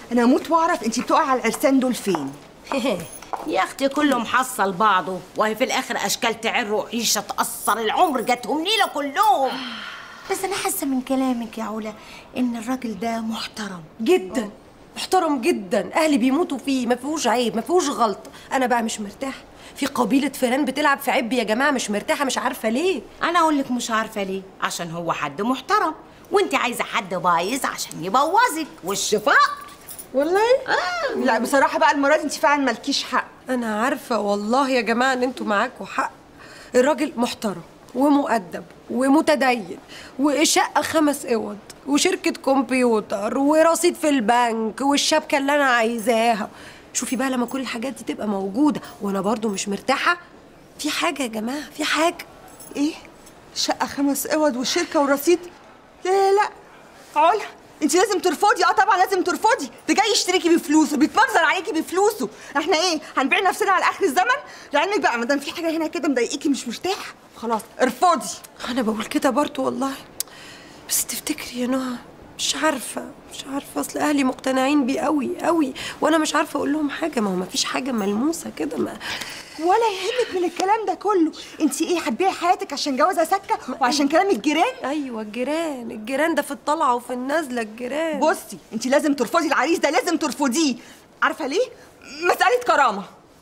انا هموت واعرف انت بتقعي على العرسان دول فين يا اختي كله محصل بعضه وهي في الاخر اشكال تعر وعيشه تاثر العمر جاتهم نيله كلهم بس انا حاسه من كلامك يا علا ان الراجل ده محترم جدا محترم جدا اهلي بيموتوا فيه ما فيهوش عيب ما فيهوش غلط انا بقى مش مرتاحه في قبيله فيران بتلعب في عبي يا جماعه مش مرتاحه مش عارفه ليه انا اقول لك مش عارفه ليه عشان هو حد محترم وانت عايزه حد بايظ عشان يبوظك والشفاء والله آه. لا بصراحه بقى المره دي انت فعلا مالكيش حق انا عارفه والله يا جماعه ان انتوا معاكوا حق الراجل محترم ومؤدب ومتدين وشقه خمس اوض وشركه كمبيوتر ورصيد في البنك والشبكه اللي انا عايزاها شوفي بقى لما كل الحاجات دي تبقى موجوده وانا برضو مش مرتاحه في حاجه يا جماعه في حاجه ايه شقه خمس اوض وشركه ورصيد لا لا لا علا انت لازم ترفضي اه طبعا لازم ترفضي ده جاي يشتريكي بفلوسه بيتمنظر عليكي بفلوسه احنا ايه هنبيع نفسنا على اخر الزمن لعلمك بقى ما دام في حاجه هنا كده مضايقاكي مش مرتاحه خلاص ارفضي انا بقول كده برضو والله بس تفتكري يا نهى مش عارفه مش عارفه اصل اهلي مقتنعين بيه قوي قوي وانا مش عارفه اقول لهم حاجه ما هو ما فيش حاجه ملموسه كده ما ولا يهمك من الكلام ده كله انت ايه هتبيعي حياتك عشان جوازها سكه وعشان كلام الجيران ايوه الجيران الجيران ده في الطلعه وفي النازله الجيران بصي انت لازم ترفضي العريس ده لازم ترفضيه عارفه ليه مساله كرامه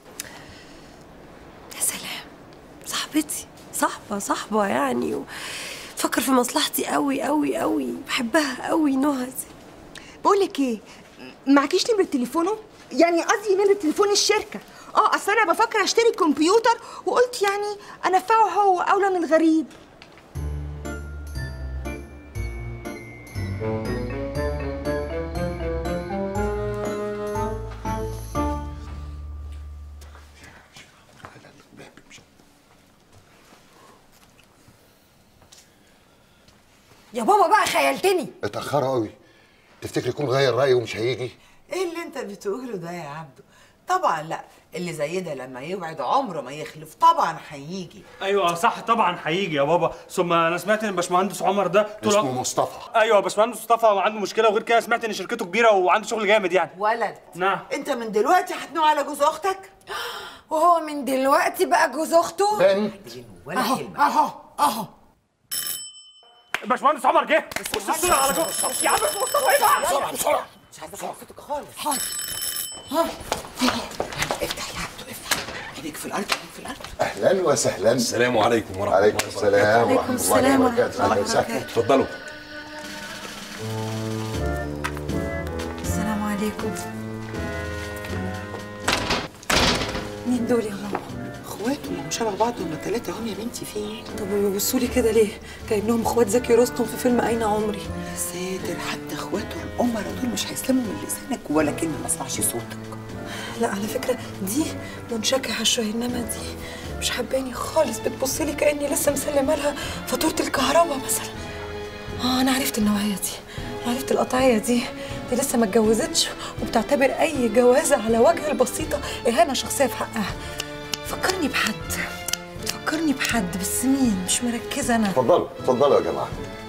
يا سلام صاحبتي صاحبه صاحبه يعني و... فكر في مصلحتي قوي قوي قوي بحبها قوي نهى دي بقول لك ايه معكيش نمره تليفونه يعني قصدي نمره تليفون الشركه اه اصل انا بفكر اشتري كمبيوتر وقلت يعني انفعه هو اولى من الغريب يا بابا بقى خيلتني اتأخروا قوي تفتكر يكون غير رأيه ومش هيجي ايه اللي انت بتقوله ده يا عبدو طبعا لا اللي زي ده لما يوعد عمره ما يخلف طبعا هيجي ايوه صح طبعا هيجي يا بابا ثم انا سمعت ان باشمهندس عمر ده طول اسمه مصطفى ايوه باشمهندس مصطفى عنده مشكله وغير كده سمعت ان شركته كبيره وعنده شغل جامد يعني ولد نعم انت من دلوقتي هتنوع على جوز اختك وهو من دلوقتي بقى جوز اخته بنت ولا كلمه اهو اهو باشمهندس عمر جه بص الصوره على جوه يا عم مصطفى ايه بقى بسرعة بسرعة مش عايزه اسمع صوتك خالص حاضر افتح يا عبدو افتح عينيك في الارض عينيك في الارض أهلا وسهلا السلام عليكم ورحمة عليكم الله السلام عليكم ورحمة السلام الله ورحمة وبركاته الله أهلا وسهلا وبركاته. اتفضلوا السلام عليكم مين دول يا ماما اخواته ما هم شبه بعض هم ثلاثه هم يا بنتي في ايه طب بيبصوا لي كده ليه كانهم اخوات زكي رستم في فيلم اين عمري يا ساتر حتى اخواته الامراء دول مش هيسلموا من لسانك ولا كلمه ما اسمعش صوتك لا على فكره دي منشكحه شويه انما دي مش حباني خالص بتبص لي كاني لسه مسلمه لها فاتوره الكهرباء مثلا اه انا عرفت النوعيه دي أنا عرفت القطعيه دي دي لسه ما اتجوزتش وبتعتبر اي جوازه على وجه البسيطه اهانه شخصيه في حقها فكرني بحد فكرني بحد بس مين مش مركزه انا اتفضلوا اتفضلوا يا جماعة